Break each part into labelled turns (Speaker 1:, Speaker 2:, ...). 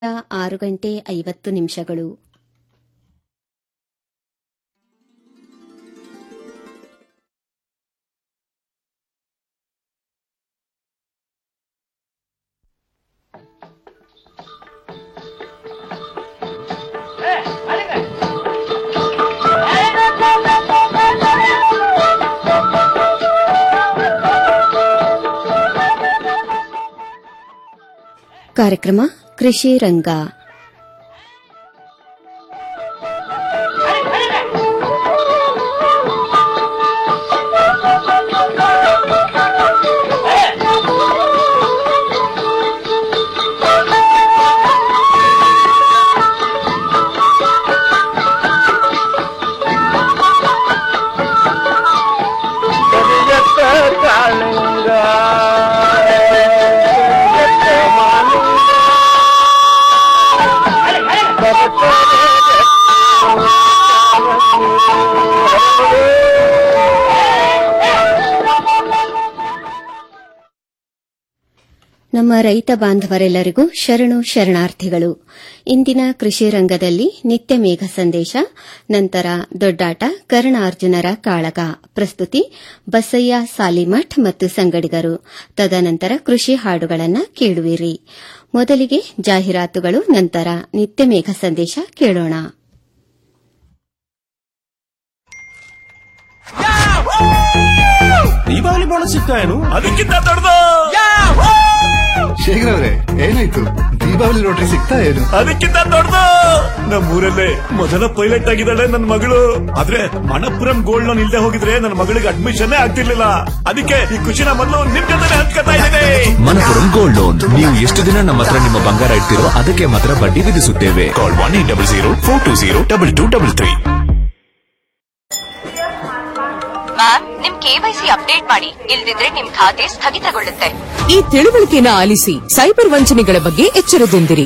Speaker 1: ಆರು ಗಂಟೆ ಐವತ್ತು ನಿಮಿಷಗಳು ಕಾರ್ಯಕ್ರಮ ಕೃಷಿ ರಂಗ
Speaker 2: ಕರಿಯತ್ತ ಕಾಳಿಂಗ ಕರಿಯತ್ತ ಮಾಲಿಂಗ
Speaker 1: ನಮ್ಮ ರೈತ ಬಾಂಧವರೆಲ್ಲರಿಗೂ ಶರಣು ಶರಣಾರ್ಥಿಗಳು ಇಂದಿನ ಕೃಷಿ ರಂಗದಲ್ಲಿ ನಿತ್ಯ ಮೇಘ ಸಂದೇಶ ನಂತರ ದೊಡ್ಡಾಟ ಕರ್ಣಾರ್ಜುನರ ಕಾಳಗ ಪ್ರಸ್ತುತಿ ಬಸಯ್ಯ ಸಾಲಿಮಠ್ ಮತ್ತು ಸಂಗಡಿಗರು ತದನಂತರ ಕೃಷಿ ಹಾಡುಗಳನ್ನು ಕೇಳುವಿರಿ ಮೊದಲಿಗೆ ಜಾಹೀರಾತುಗಳು ನಂತರ ನಿತ್ಯ ಮೇಘ ಸಂದೇಶ ಕೇಳೋಣ
Speaker 3: ದೀಪಾವಳಿ ಬೋನಸ್ ಸಿಗ್ತಾ ಏನು ಅದಕ್ಕಿಂತ ದೊಡ್ಡದು
Speaker 4: ಶೇಖರ್ ಅವ್ರೆ ಏನಾಯ್ತು ದೀಪಾವಳಿ ರೋಟ್ರಿ ಸಿಗ್ತಾ ಏನು
Speaker 3: ಅದಕ್ಕಿಂತ ದೊಡ್ಡದು ನಮ್ಮೂರಲ್ಲೇ ಮೊದಲ ಪೈಲಟ್ ಆಗಿದ್ದಾಳೆ ನನ್ನ ಮಗಳು ಆದ್ರೆ ಮಣಪುರಂ ಗೋಲ್ಡ್ ಲೋನ್ ಇಲ್ದೆ ಹೋಗಿದ್ರೆ ನನ್ನ ಮಗಳಿಗೆ ಅಡ್ಮಿಷನ್ ಆಗ್ತಿರ್ಲಿಲ್ಲ ಅದಕ್ಕೆ ಈ ಖುಷಿನ ಮೊದಲು ನಿಮ್ ಜೊತೆ ಹಂಚ್ಕೊತಾ ಇದ್ದೇನೆ
Speaker 5: ಮನಪುರಂ ಗೋಲ್ಡ್ ಲೋನ್ ನೀವು ಎಷ್ಟು ದಿನ ನಮ್ಮ ಹತ್ರ ನಿಮ್ಮ ಬಂಗಾರ ಇಡ್ತೀರೋ ಅದಕ್ಕೆ ಮಾತ್ರ ಬಡ್ಡಿ ವಿಧಿಸುತ್ತೇವೆ call one eight double zero four two zero double two double three
Speaker 6: ma'am ನಿಮ್ ಕೆವೈಸಿ ಅಪ್ಡೇಟ್ ಮಾಡಿ ಇಲ್ದಿದ್ರೆ ನಿಮ್ ಖಾತೆ ಸ್ಥಗಿತಗೊಳ್ಳುತ್ತೆ
Speaker 7: ಈ ತಿಳುವಳಿಕೆನ ಆಲಿಸಿ ಸೈಬರ್ ವಂಚನೆಗಳ ಬಗ್ಗೆ ಎಚ್ಚರದಿಂದಿರಿ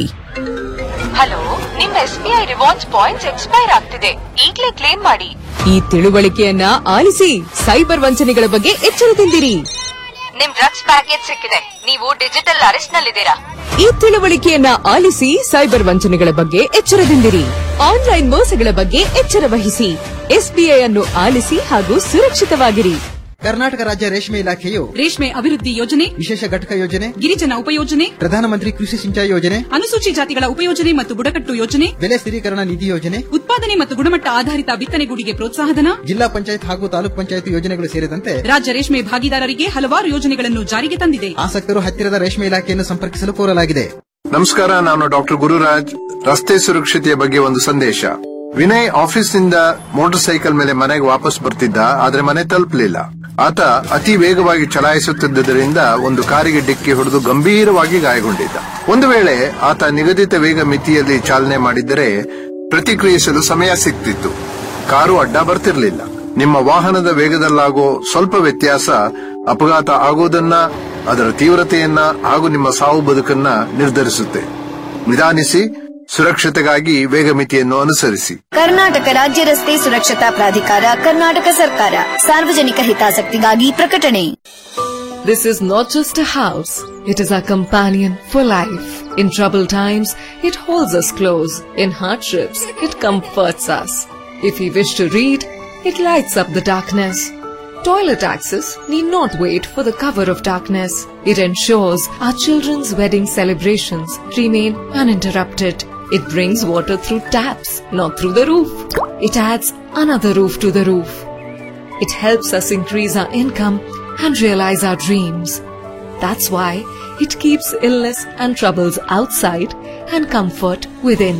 Speaker 6: ಹಲೋ ನಿಮ್ S B I rewards points expire ಆಗ್ತಿದೆ ಈಗ್ಲೇ ಕ್ಲೇಮ್ ಮಾಡಿ
Speaker 7: ಈ ತಿಳುವಳಿಕೆಯನ್ನ ಆಲಿಸಿ ಸೈಬರ್ ವಂಚನೆಗಳ ಬಗ್ಗೆ ಎಚ್ಚರದಿಂದಿರಿ
Speaker 6: ನಿಮ್ ಡ್ರಗ್ಸ್ ಪ್ಯಾಕೇಜ್ ಸಿಕ್ಕಿದೆ ನೀವು ಡಿಜಿಟಲ್ ಅರೆಸ್ಟ್ ನಲ್ಲಿದ್ದೀರಾ
Speaker 7: ಈ ತಿಳುವಳಿಕೆಯನ್ನ ಆಲಿಸಿ ಸೈಬರ್ ವಂಚನೆಗಳ ಬಗ್ಗೆ ಎಚ್ಚರದಿಂದಿರಿ ಆನ್ಲೈನ್ ಮೋಸಗಳ ಬಗ್ಗೆ ಎಚ್ಚರ ವಹಿಸಿ ಎಸ್ಬಿಐ ಅನ್ನು ಆಲಿಸಿ ಹಾಗೂ ಸುರಕ್ಷಿತವಾಗಿರಿ
Speaker 8: ಕರ್ನಾಟಕ ರಾಜ್ಯ ರೇಷ್ಮೆ ಇಲಾಖೆಯು
Speaker 9: ರೇಷ್ಮೆ ಅಭಿವೃದ್ಧಿ ಯೋಜನೆ
Speaker 8: ವಿಶೇಷ ಘಟಕ ಯೋಜನೆ
Speaker 9: ಗಿರಿಜನ ಉಪಯೋಜನೆ
Speaker 8: ಪ್ರಧಾನಮಂತ್ರಿ ಕೃಷಿ ಸಿಂಚಾಯಿ ಯೋಜನೆ
Speaker 9: ಅನುಸೂಚಿ ಜಾತಿಗಳ ಉಪಯೋಜನೆ ಮತ್ತು ಬುಡಕಟ್ಟು ಯೋಜನೆ
Speaker 8: ಬೆಲೆ ಸ್ಥಿರೀಕರಣ ನಿಧಿ ಯೋಜನೆ
Speaker 9: ಉತ್ಪಾದನೆ ಮತ್ತು ಗುಣಮಟ್ಟ ಆಧಾರಿತ ಬಿತ್ತನೆಗೂಡಿಗೆ ಪ್ರೋತ್ಸಾಹಧನ
Speaker 8: ಜಿಲ್ಲಾ ಪಂಚಾಯತ್ ಹಾಗೂ ತಾಲೂಕ್ ಪಂಚಾಯತ್ ಯೋಜನೆಗಳು ಸೇರಿದಂತೆ
Speaker 9: ರಾಜ್ಯ ರೇಷ್ಮೆ ಭಾಗಿದಾರರಿಗೆ ಹಲವಾರು ಯೋಜನೆಗಳನ್ನು ಜಾರಿಗೆ ತಂದಿದೆ
Speaker 8: ಆಸಕ್ತರು ಹತ್ತಿರದ ರೇಷ್ಮೆ ಇಲಾಖೆಯನ್ನು ಸಂಪರ್ಕಿಸಲು ಕೋರಲಾಗಿದೆ
Speaker 10: ನಮಸ್ಕಾರ ನಾನು ಡಾಕ್ಟರ್ ಗುರುರಾಜ್ ರಸ್ತೆ ಸುರಕ್ಷತೆಯ ಬಗ್ಗೆ ಒಂದು ಸಂದೇಶ ವಿನಯ್ ಆಫೀಸ್ನಿಂದ ಮೋಟಾರ್ ಸೈಕಲ್ ಮೇಲೆ ಮನೆಗೆ ವಾಪಸ್ ಬರ್ತಿದ್ದ ಆದ್ರೆ ಮನೆ ತಲುಪಲಿಲ್ಲ ಆತ ಅತಿ ವೇಗವಾಗಿ ಚಲಾಯಿಸುತ್ತಿದ್ದರಿಂದ ಒಂದು ಕಾರಿಗೆ ಡಿಕ್ಕಿ ಹೊಡೆದು ಗಂಭೀರವಾಗಿ ಗಾಯಗೊಂಡಿದ್ದ ಒಂದು ವೇಳೆ ಆತ ನಿಗದಿತ ವೇಗ ಮಿತಿಯಲ್ಲಿ ಚಾಲನೆ ಮಾಡಿದ್ದರೆ ಪ್ರತಿಕ್ರಿಯಿಸಲು ಸಮಯ ಸಿಗ್ತಿತ್ತು ಕಾರು ಅಡ್ಡ ಬರ್ತಿರ್ಲಿಲ್ಲ ನಿಮ್ಮ ವಾಹನದ ವೇಗದಲ್ಲಾಗೋ ಸ್ವಲ್ಪ ವ್ಯತ್ಯಾಸ ಅಪಘಾತ ಆಗೋದನ್ನ ಅದರ ತೀವ್ರತೆಯನ್ನ ಹಾಗೂ ನಿಮ್ಮ ಸಾವು ಬದುಕನ್ನ ನಿರ್ಧರಿಸುತ್ತೆ ನಿಧಾನಿಸಿ ಸುರಕ್ಷತೆಗಾಗಿ ವೇಗ ಮಿತಿಯನ್ನು ಅನುಸರಿಸಿ
Speaker 11: ಕರ್ನಾಟಕ ರಾಜ್ಯ ರಸ್ತೆ ಸುರಕ್ಷತಾ ಪ್ರಾಧಿಕಾರ ಕರ್ನಾಟಕ ಸರ್ಕಾರ ಸಾರ್ವಜನಿಕ ಹಿತಾಸಕ್ತಿಗಾಗಿ ಪ್ರಕಟಣೆ
Speaker 12: This is not just a house, it is our companion for life. In troubled times, it holds us close. In hardships, it comforts us. If we wish to read, it lights up the darkness. Toilet access need not wait for the cover of darkness. It ensures our children's wedding celebrations remain uninterrupted. It brings water through taps, not through the roof. It adds another roof to the roof. It helps us increase our income and realize our dreams. That's why it keeps illness and troubles outside and comfort within.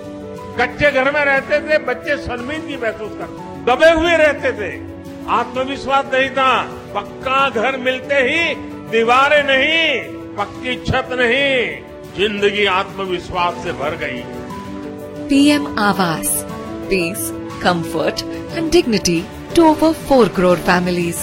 Speaker 2: कच्चे घर में रहते थे बच्चे शर्मिंदगी महसूस करते दबे हुए रहते थे आत्मविश्वास नहीं था पक्का घर मिलते ही दीवारें नहीं पक्की छत नहीं जिंदगी आत्मविश्वास से भर गई
Speaker 12: PM Avas. Peace, comfort and dignity to over 4 crore families.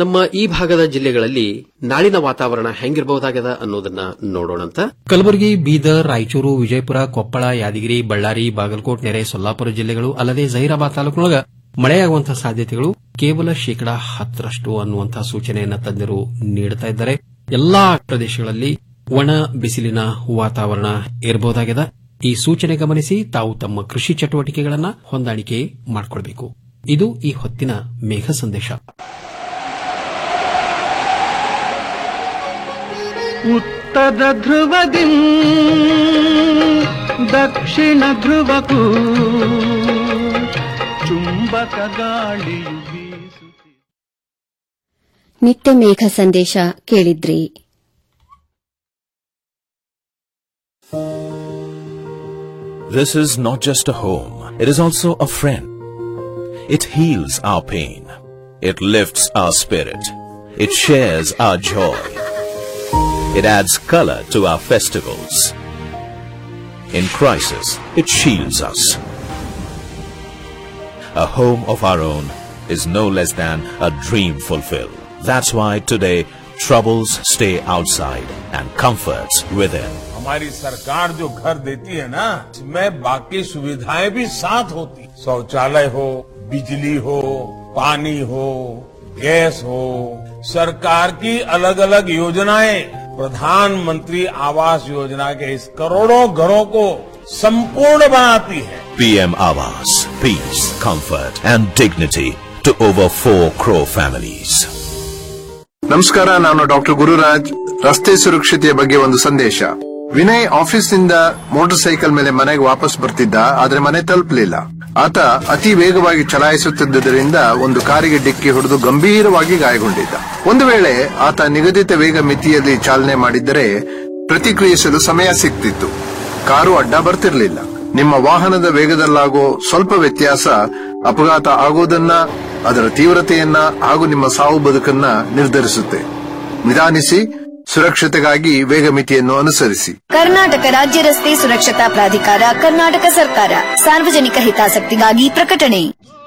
Speaker 13: ನಮ್ಮ ಈ ಭಾಗದ ಜಿಲ್ಲೆಗಳಲ್ಲಿ ನಾಳಿನ ವಾತಾವರಣ ಹೆಂಗಿರಬಹುದಾಗದ ಅನ್ನೋದನ್ನ ನೋಡೋಣಂತ
Speaker 14: ಕಲಬುರಗಿ ಬೀದರ್ ರಾಯಚೂರು ವಿಜಯಪುರ ಕೊಪ್ಪಳ ಯಾದಗಿರಿ ಬಳ್ಳಾರಿ ಬಾಗಲಕೋಟ್ ನೆರೆ ಸೊಲ್ಲಾಪುರ ಜಿಲ್ಲೆಗಳು ಅಲ್ಲದೆ ಜಹೀರಾಬಾದ್ ತಾಲೂಕಿನೊಳಗ ಮಳೆಯಾಗುವಂತಹ ಸಾಧ್ಯತೆಗಳು ಕೇವಲ ಶೇಕಡಾ ಹತ್ತರಷ್ಟು ಅನ್ನುವಂತಹ ಸೂಚನೆಯನ್ನ ತಜ್ಞರು ನೀಡುತ್ತಾ ಇದ್ದಾರೆ ಎಲ್ಲಾ ಪ್ರದೇಶಗಳಲ್ಲಿ ಒಣ ಬಿಸಿಲಿನ ವಾತಾವರಣ ಇರಬಹುದಾಗಿದೆ ಈ ಸೂಚನೆ ಗಮನಿಸಿ ತಾವು ತಮ್ಮ ಕೃಷಿ ಚಟುವಟಿಕೆಗಳನ್ನ ಹೊಂದಾಣಿಕೆ ಮಾಡಿಕೊಳ್ಬೇಕು ಇದು ಈ ಹೊತ್ತಿನ ಮೇಘ ಸಂದೇಶ
Speaker 15: ಉತ್ತರ ಧ್ರುವದಿ ದಕ್ಷಿಣ ಧ್ರುವಕ್ಕೂ ಚುಂಬಕ ಗಾಳಿಯು ಬೀಸು
Speaker 1: ನಿತ್ಯ ಮೇಘ ಸಂದೇಶ ಕೇಳಿದ್ರಿ
Speaker 5: This is not just a home, it is also a friend. It heals our pain. It lifts our spirit. It shares our joy. It adds color to our festivals. In crisis, it shields us. A home of our own is no less than a dream fulfilled. That's why today, troubles stay outside and comforts within.
Speaker 2: हमारी सरकार जो घर देती है ना इसमें बाकी सुविधाएं भी साथ होती शौचालय हो बिजली हो पानी हो गैस हो सरकार की अलग अलग योजनाएं प्रधानमंत्री आवास योजना के इस करोड़ों घरों को संपूर्ण बनाती है
Speaker 5: PM Awas, peace, comfort and dignity to over 4 crore families.
Speaker 10: ನಮಸ್ಕಾರ ನಾನು ಡಾಕ್ಟರ್ ಗುರುರಾಜ್ ರಸ್ತೆ ಸುರಕ್ಷತೆಯ ಬಗ್ಗೆ ಒಂದು ಸಂದೇಶ ವಿನಯ್ ಆಫೀಸ್ನಿಂದ ಮೋಟಾರ್ ಸೈಕಲ್ ಮೇಲೆ ಮನೆಗೆ ವಾಪಸ್ ಬರ್ತಿದ್ದ ಆದ್ರೆ ಮನೆ ತಲುಪಲಿಲ್ಲ ಆತ ಅತಿ ವೇಗವಾಗಿ ಚಲಾಯಿಸುತ್ತಿದ್ದರಿಂದ ಒಂದು ಕಾರಿಗೆ ಡಿಕ್ಕಿ ಹೊಡೆದು ಗಂಭೀರವಾಗಿ ಗಾಯಗೊಂಡಿದ್ದ ಒಂದು ವೇಳೆ ಆತ ನಿಗದಿತ ವೇಗ ಮಿತಿಯಲ್ಲಿ ಚಾಲನೆ ಮಾಡಿದ್ದರೆ ಪ್ರತಿಕ್ರಿಯಿಸಲು ಸಮಯ ಸಿಗ್ತಿತ್ತು ಕಾರು ಅಡ್ಡ ಬರ್ತಿರ್ಲಿಲ್ಲ ನಿಮ್ಮ ವಾಹನದ ವೇಗದಲ್ಲಾಗೋ ಸ್ವಲ್ಪ ವ್ಯತ್ಯಾಸ ಅಪಘಾತ ಆಗೋದನ್ನ ಅದರ ತೀವ್ರತೆಯನ್ನ ಹಾಗೂ ನಿಮ್ಮ ಸಾವು ಬದುಕನ್ನ ನಿರ್ಧರಿಸುತ್ತೆ ನಿಧಾನಿಸಿ ಸುರಕ್ಷತೆಗಾಗಿ ವೇಗ ಮಿತಿಯನ್ನು ಅನುಸರಿಸಿ
Speaker 11: ಕರ್ನಾಟಕ ರಾಜ್ಯ ರಸ್ತೆ ಸುರಕ್ಷತಾ ಪ್ರಾಧಿಕಾರ ಕರ್ನಾಟಕ ಸರ್ಕಾರ ಸಾರ್ವಜನಿಕ ಹಿತಾಸಕ್ತಿಗಾಗಿ ಪ್ರಕಟಣೆ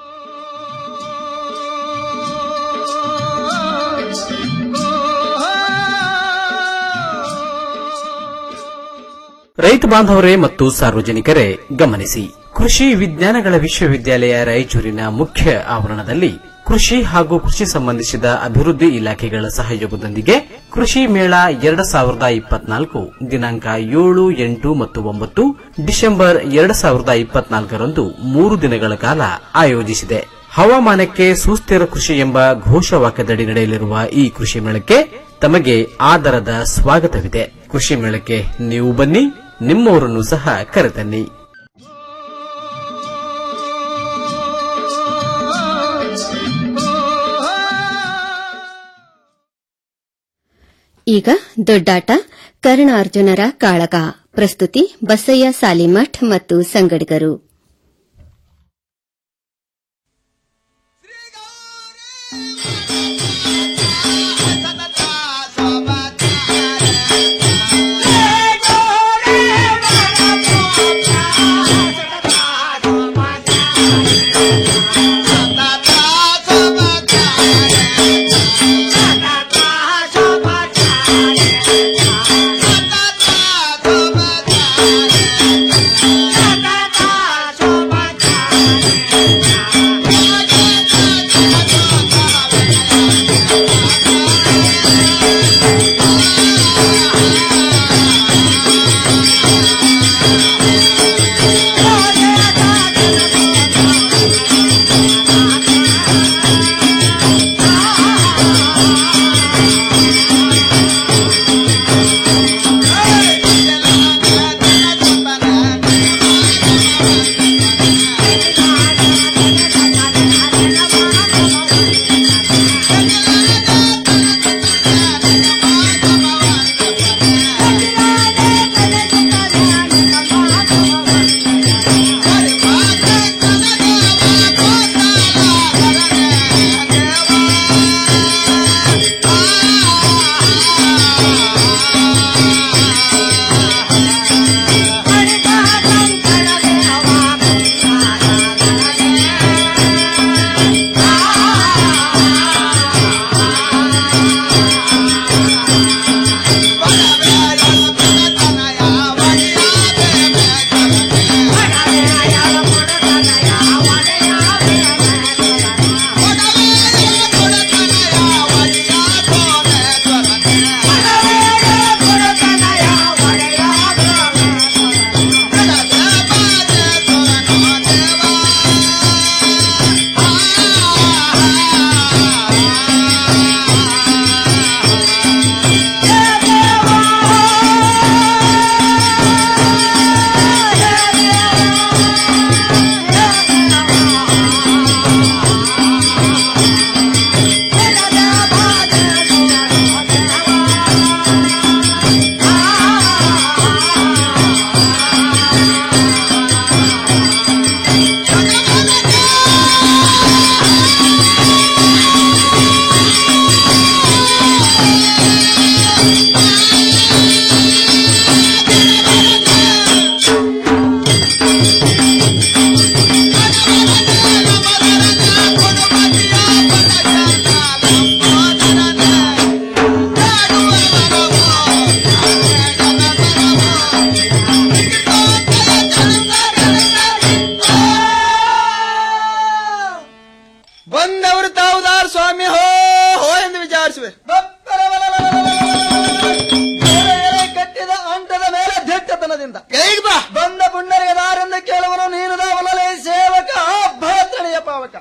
Speaker 16: ರೈತ ಬಾಂಧವರೇ ಮತ್ತು ಸಾರ್ವಜನಿಕರೇ ಗಮನಿಸಿ ಕೃಷಿ ವಿಜ್ಞಾನಗಳ ವಿಶ್ವವಿದ್ಯಾಲಯ ರಾಯಚೂರಿನ ಮುಖ್ಯ ಆವರಣದಲ್ಲಿ ಕೃಷಿ ಹಾಗೂ ಕೃಷಿ ಸಂಬಂಧಿಸಿದ ಅಭಿವೃದ್ಧಿ ಇಲಾಖೆಗಳ ಸಹಯೋಗದೊಂದಿಗೆ ಕೃಷಿ ಮೇಳ ಎರಡು ಸಾವಿರದ ಇಪ್ಪತ್ನಾಲ್ಕು ದಿನಾಂಕ ಏಳು ಎಂಟು ಮತ್ತು ಒಂಬತ್ತು ಡಿಸೆಂಬರ್ ಎರಡು ಸಾವಿರದ ಇಪ್ಪತ್ನಾಲ್ಕರಂದು ಮೂರು ದಿನಗಳ ಕಾಲ ಆಯೋಜಿಸಿದೆ ಹವಾಮಾನಕ್ಕೆ ಸುಸ್ಥಿರ ಕೃಷಿ ಎಂಬ ಘೋಷವಾಕ್ಯದಡಿ ನಡೆಯಲಿರುವ ಈ ಕೃಷಿ ಮೇಳಕ್ಕೆ ತಮಗೆ ಆದರದ ಸ್ವಾಗತವಿದೆ ಕೃಷಿ ಮೇಳಕ್ಕೆ ನೀವು ಬನ್ನಿ ನಿಮ್ಮವರನ್ನು ಸಹ ಕರೆತನ್ನಿ
Speaker 1: ಈಗ ದೊಡ್ಡಾಟ ಕರ್ಣಾರ್ಜುನರ ಕಾಳಗ ಪ್ರಸ್ತುತಿ ಬಸಯ್ಯ ಸಾಲಿಮಠ್ ಮತ್ತು ಸಂಗಡಿಗರು
Speaker 15: Thank you.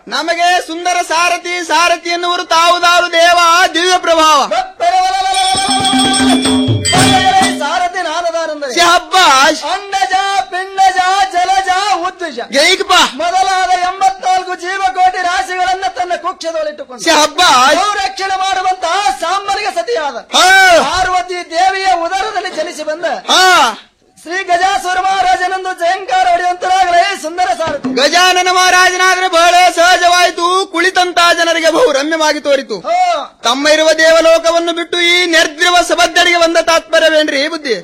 Speaker 17: ನಮಗೆ ಸುಂದರ ಸಾರಥಿ ಸಾರಥಿ ಎನ್ನುವರು ತಾವುದಾರು ದೇವ ದಿವ್ಯ ಪ್ರಭಾವ
Speaker 18: ಸಾರಥಿ ನಾನದಾರಂದರೆ
Speaker 17: ಶಹಬ್ಬಾಷ್
Speaker 18: ಅಂಡಜ ಪಿಂಡಜ ಜಲಜ ಉದ್ವಿಜ
Speaker 17: ಗೈಕಪ್ಪ
Speaker 18: ಮೊದಲಾದ ಎಂಬತ್ನಾಲ್ಕು ಜೀವಕೋಟಿ ರಾಶಿಗಳನ್ನ ತನ್ನ ಕುಕ್ಷದೊಳಿಟ್ಟುಕೊಂಡು
Speaker 17: ಶಹಬ್ಬಾಷ್
Speaker 18: ಸಂರಕ್ಷಣೆ ಮಾಡುವಂತಹ ಸಾಂಬನಿಗೆ ಸತಿಯಾದ
Speaker 17: ಹಾ.
Speaker 18: ಪಾರ್ವತಿ ದೇವಿಯ ಉದರದಲ್ಲಿ ಜನಿಸಿ ಬಂದ
Speaker 17: ಹಾ
Speaker 18: ಶ್ರೀ ಗಜಾಸುರ ಮಹಾರಾಜನಂದು ಜಯಂಕಾರ ಹೊಡೆಯುವಂತರಾಗಲೇ ಸುಂದರ ಸಾರಥಿ
Speaker 17: ಗಜಾನನ ಮಹಾರಾಜನಾದ್ರೆ ಬಹಳ ಸಹಜವಾಯಿತು ಕುಳಿತಂತ ಜನರಿಗೆ ಬಹು ರಮ್ಯವಾಗಿ ತೋರಿತು ತಮ್ಮ ಇರುವ ದೇವಲೋಕವನ್ನು ಬಿಟ್ಟು ಈ ನಿರ್ದ್ರವ ಸಬದ್ದರಿಗೆ ಬಂದ ತಾತ್ಪರ್ಯವೇನ್ರಿ ಬುದ್ಧಿ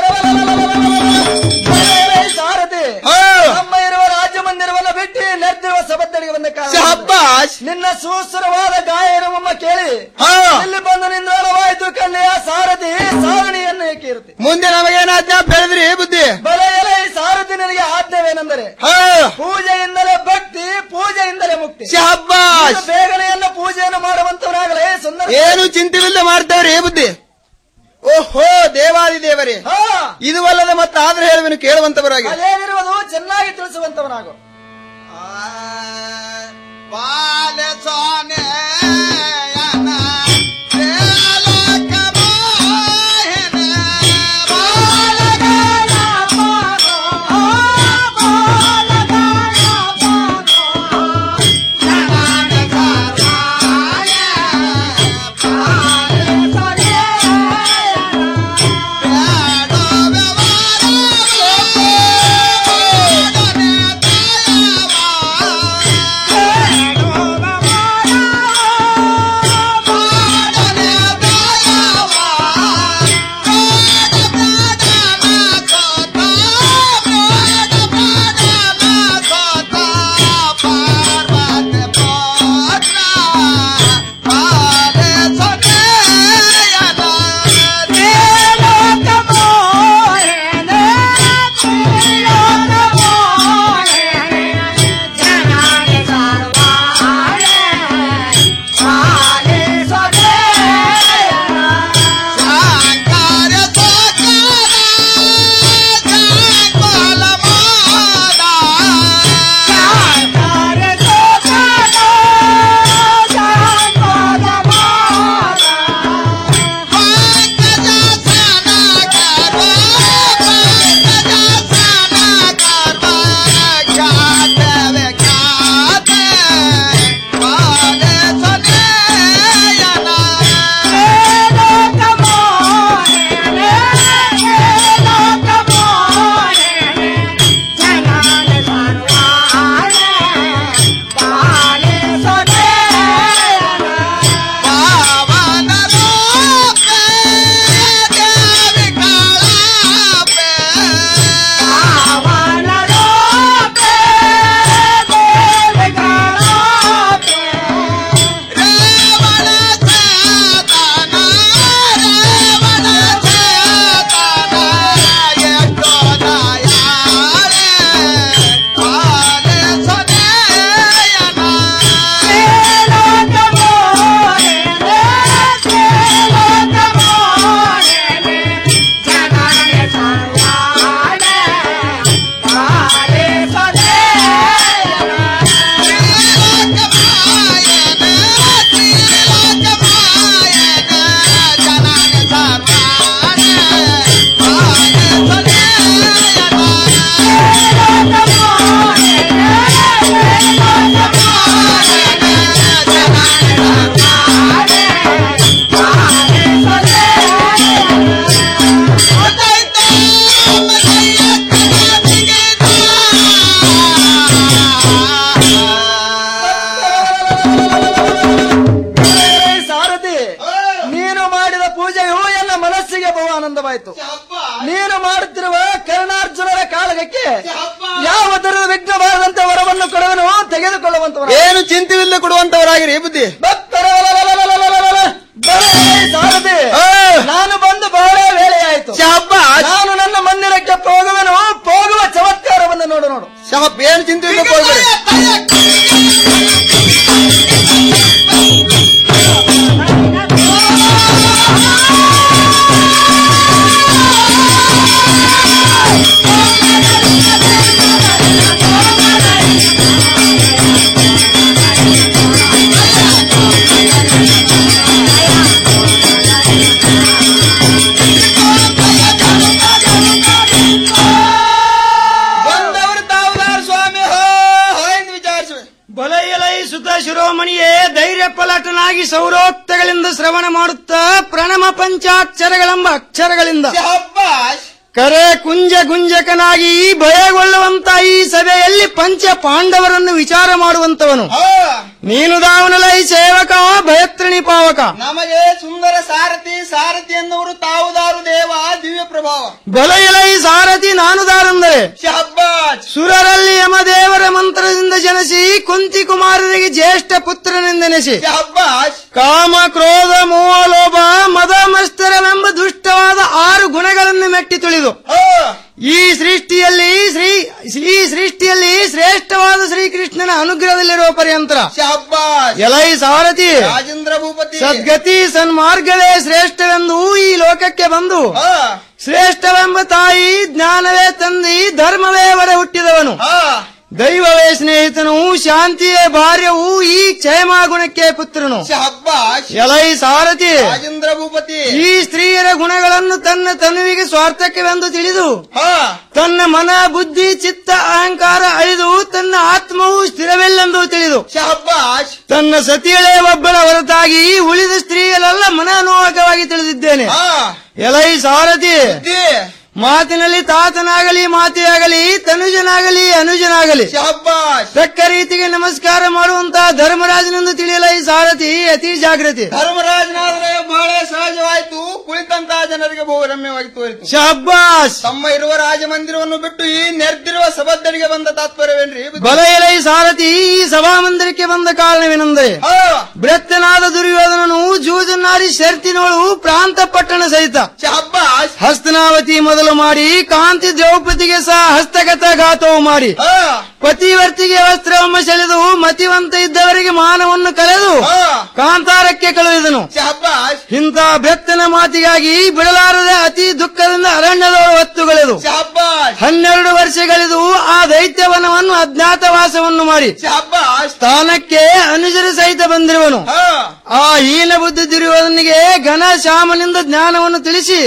Speaker 18: ಸಾರಥಿ
Speaker 17: ಹಾ.
Speaker 18: ನಮ್ಮ ಇರುವ ರಾಜ್ಯ ಮಂದಿರವನ್ನ ಬಿಟ್ಟು ನೆದ್ದಿರುವ ಸಬದ್ದಳಿಗೆ ಬಂದ ಕಾರಣ
Speaker 17: ಶಹಬ್ಬಾಷ್
Speaker 18: ನಿನ್ನ ಸುಸುರವಾದ ಗಾಯನವಮ್ಮ ಕೇಳಿ
Speaker 17: ಹಾ.
Speaker 18: ಇಲ್ಲಿ ಬಂದು ನಿಂದ್ರಾಳವಾಯಿತು ಕನ್ನೆಯ ಸಾರಥಿ ಸಾರಣಿಯನ್ನು ಏಕೆ ಇರುತ್ತೆ
Speaker 17: ಮುಂದೆ ನಮಗೇನ ಆಜ್ಞಾಪ ಹೇಳಿದ್ರಿ ಬುದ್ಧಿ
Speaker 18: ಬಲೆಯಲೆ ಈ ಸಾರಥಿ ನಿನಗೆ ಆಜ್ಞವೇನೆಂದರೆ
Speaker 17: ಹಾ.
Speaker 18: ಪೂಜೆಯಿಂದಲೇ ಭಕ್ತಿ ಪೂಜೆಯಿಂದಲೇ ಮುಕ್ತಿ
Speaker 17: ಶಹಬ್ಬಾಷ್
Speaker 18: ನೀನು ಬೇಗನೆಯನ್ನ ಪೂಜೆಯನ್ನು ಮಾಡುವಂತವನಾಗಲೇ ಸುಂದರ
Speaker 17: ಏನು ಚಿಂತಿವಿಲ್ಲದೆ ಮಾಡ್ತೇವ್ರಿ ಬುದ್ಧಿ ಓಹೋ ದೇವಾದಿ ದೇವರೇ
Speaker 18: ಹಾ.
Speaker 17: ಇದು ಅಲ್ಲದೆ ಮತ್ತಾದ್ರೆ ಹೇಳುವೆನು ಕೇಳುವಂತವರಾಗಿ
Speaker 18: ಅದೇನಿರುವುದು ಚೆನ್ನಾಗಿ ತಿಳಿಸುವಂತವನಾಗು ಸಾರಥಿ ನೀನು ಮಾಡಿದ ಪೂಜೆಯು ಎಲ್ಲ ಮನಸ್ಸಿಗೆ ಬಹು ಆನಂದವಾಯಿತು ನೀನು ಮಾಡುತ್ತಿರುವ ಕರ್ಣಾರ್ಜುನರ ಕಾಳಗಕ್ಕೆ ಯಾವ ತರದ ವಿಘ್ನ ಬಾರದಂತೆ ವರವನ್ನು ಕೊಡುವನು ತೆಗೆದುಕೊಳ್ಳುವಂತವರ
Speaker 17: ಏನು ಚಿಂತಿವಿಲ್ಲದೆ ಕೊಡುವಂತವರಾಗಿರಿ ಬುದ್ಧಿ
Speaker 18: ಸಾರಥಿ ನಾನು ಬಂದು ಬಹಳ ವೇಳೆಯಾಯಿತು ನಾನು ನನ್ನ ಮಂದಿರಕ್ಕೆ ಹೋಗುವೆನು ಹೋಗುವ ಚಮತ್ಕಾರವನ್ನು ನೋಡು ನೋಡು
Speaker 17: ಶಹಬ್ ಏನು ಚಿಂತಿವಿಲ್ಲದೆ ಕೊಡ್ಬೇಡಿ
Speaker 19: Thank you.
Speaker 17: ಬಲಯಲೈ ಸುತ ಶಿರೋಮಣಿಯೇ ಧೈರ್ಯ ಪಲಟನಾಗಿ ಸೌರೋಕ್ತಗಳಿಂದ ಶ್ರವಣ ಮಾಡುತ್ತಾ ಪ್ರಣಮ ಪಂಚಾಕ್ಷರಗಳೆಂಬ ಅಕ್ಷರಗಳಿಂದ ಕರೆ ಕುಂಜ ಗುಂಜಕನಾಗಿ ಭಯಗೊಳ್ಳುವಂತ ಈ ಸಭೆಯಲ್ಲಿ ಪಂಚ ಪಾಂಡವರನ್ನು ವಿಚಾರ ಮಾಡುವಂತವನು ನೀನು ದಾವನಲೈ ಸೇವಕ ಭಯತ್ರಿಣಿ ಪಾವಕ
Speaker 18: ನಮಗೆ ಸುಂದರ ಸಾರಥಿ ಸಾರಥಿ ಎನ್ನುವರು ತಾವುದಾರು ದೇವ ದಿವ್ಯ ಪ್ರಭಾವ
Speaker 17: ಬಲಯಲೈ ಸಾರಥಿ ನಾನು ದಾರಂದರೆ
Speaker 18: ಶಹಬ್ಬಾಜ್
Speaker 17: ಸುರರಲ್ಲಿ ಯಮದೇವರ ಮಂತ್ರದಿಂದ ಜನಿಸಿ ಕುಂತಿ ಕುಮಾರರಿಗೆ ಜ್ಯೇಷ್ಠ ಪುತ್ರನೆಂದೆನಿಸಿ ಕಾಮ ಕ್ರೋಧ ಮೋಹ ಲೋಭ ಮದ ಮಸ್ತರವೆಂಬ ದುಷ್ಟವಾದ ಆರು ಗುಣಗಳನ್ನು ಮೆಟ್ಟಿ ತುಳಿದು ಈ ಸೃಷ್ಟಿಯಲ್ಲಿ ಶ್ರೀ ಈ ಸೃಷ್ಟಿಯಲ್ಲಿ ಶ್ರೇಷ್ಠವಾದ ಶ್ರೀಕೃಷ್ಣನ ಅನುಗ್ರಹದಲ್ಲಿರುವ ಪರ್ಯಂತರ ಎಲೈ ಸಾರಥಿ
Speaker 18: ರಾಜೇಂದ್ರ ಭೂಪತಿ
Speaker 17: ಸದ್ಗತಿ ಸನ್ಮಾರ್ಗವೇ ಶ್ರೇಷ್ಠವೆಂದು ಈ ಲೋಕಕ್ಕೆ ಬಂದು ಶ್ರೇಷ್ಠವೆಂಬ ತಾಯಿ ಜ್ಞಾನವೇ ತಂದಿ ಧರ್ಮವೇ ಹೊರ ಹುಟ್ಟಿದವನು ದೈವವೇ ಸ್ನೇಹಿತನು ಶಾಂತಿಯೇ ಭಾರ್ಯವು ಈ ಕ್ಷೇಮ ಗುಣಕ್ಕೆ ಪುತ್ರನು ಎಲೈ ಸಾರಥಿ
Speaker 18: ರಾಜೇಂದ್ರ ಭೂಪತಿ
Speaker 17: ಈ ಸ್ತ್ರೀಯರ ಗುಣಗಳನ್ನು ತನ್ನ ತನುವಿಗೆ ಸ್ವಾರ್ಥಕ್ಕೆವೆಂದು ತಿಳಿದು ತನ್ನ ಮನ ಬುದ್ಧಿ ಚಿತ್ತ ಅಹಂಕಾರ ಅಳಿದು ತನ್ನ ಆತ್ಮವು ಸ್ಥಿರವಿಲ್ಲೆಂದು ತಿಳಿದು ತನ್ನ ಸತಿಯಳೇ ಒಬ್ಬಳ ಹೊರತಾಗಿ ಉಳಿದ ಸ್ತ್ರೀಯರೆಲ್ಲ ಮನೋಹಕವಾಗಿ ತಿಳಿದಿದ್ದೇನೆ ಎಲೈ ಸಾರಥಿ ಮಾತಿನಲ್ಲಿ ತಾತನಾಗಲಿ ಮಾತೆಯಾಗಲಿ ತನುಜನಾಗಲಿ ಅನುಜನಾಗಲಿ ತಕ್ಕ ರೀತಿಗೆ ನಮಸ್ಕಾರ ಮಾಡುವಂತಹ ಧರ್ಮರಾಜನೆಂದು ತಿಳಿಯಲ ಈ ಸಾರಥಿ ಅತಿ ಜಾಗೃತಿ
Speaker 18: ಧರ್ಮರಾಜನಾದರೆ ಬಹಳ ಸಹಜವಾಯಿತು ಕುಳಿತಂತ ಜನರಿಗೆ ಬಹು ರಮ್ಯವಾಗಿ ತೋರಿತು
Speaker 17: ಶಬ್ಬಾಸ್
Speaker 18: ತಮ್ಮ ಇರುವ ರಾಜಮಂದಿರವನ್ನು ಬಿಟ್ಟು ಈ ನೆರೆದಿರುವ ಸಭದ್ದರಿಗೆ ಬಂದ ತಾತ್ಪರ್ಯವೇನ್ರಿ
Speaker 17: ಬಲ ಎಲೈ ಸಾರಥಿ ಈ ಸಭಾಮಂದಿರಕ್ಕೆ ಬಂದ ಕಾರಣವೇನೆಂದರೆ ಬೃತ್ತನಾದ ದುರ್ಯೋಧನನು ಜೂಜನ್ನಾರಿ ಶರ್ತಿನೋಳು ಪ್ರಾಂತ ಪಟ್ಟಣ ಸಹಿತ ಹಸ್ತನಾವತಿ ಮೊದಲು ಮಾಡಿ ಕಾಂತಿ ದ್ರೌಪದಿಗೆ ಸಹ ಹಸ್ತಗತ ಘಾತವು ಮಾಡಿ ಪತಿವರ್ತಿಗೆ ವಸ್ತ್ರವನ್ನು ಸೆಳೆದು ಮತಿವಂತ ಇದ್ದವರಿಗೆ ಮಾನವನ್ನು ಕಳೆದು ಕಾಂತಾರಕ್ಕೆ ಕಳುಹಿದನು ಇಂಥ ಬೆತ್ತನ ಮಾತಿಗಾಗಿ ಬಿಡಲಾರದೆ ಅತಿ ದುಃಖದಿಂದ ಅರಣ್ಯದವರು ಹೊತ್ತುಗಳೆದು ಹನ್ನೆರಡು ವರ್ಷಗಳಿದು ಆ ದೈತ್ಯವನವನ್ನು ಅಜ್ಞಾತವಾಸವನ್ನು ಮಾಡಿ ಸ್ಥಾನಕ್ಕೆ ಅನುಜರ ಸಹಿತ ಬಂದಿರುವನು ಆ ಹೀನ ಬುದ್ಧಿ ದುರ್ಯೋಧನಿಗೆ ಘನ ಶ್ಯಾಮನಿಂದ ಜ್ಞಾನವನ್ನು ತಿಳಿಸಿ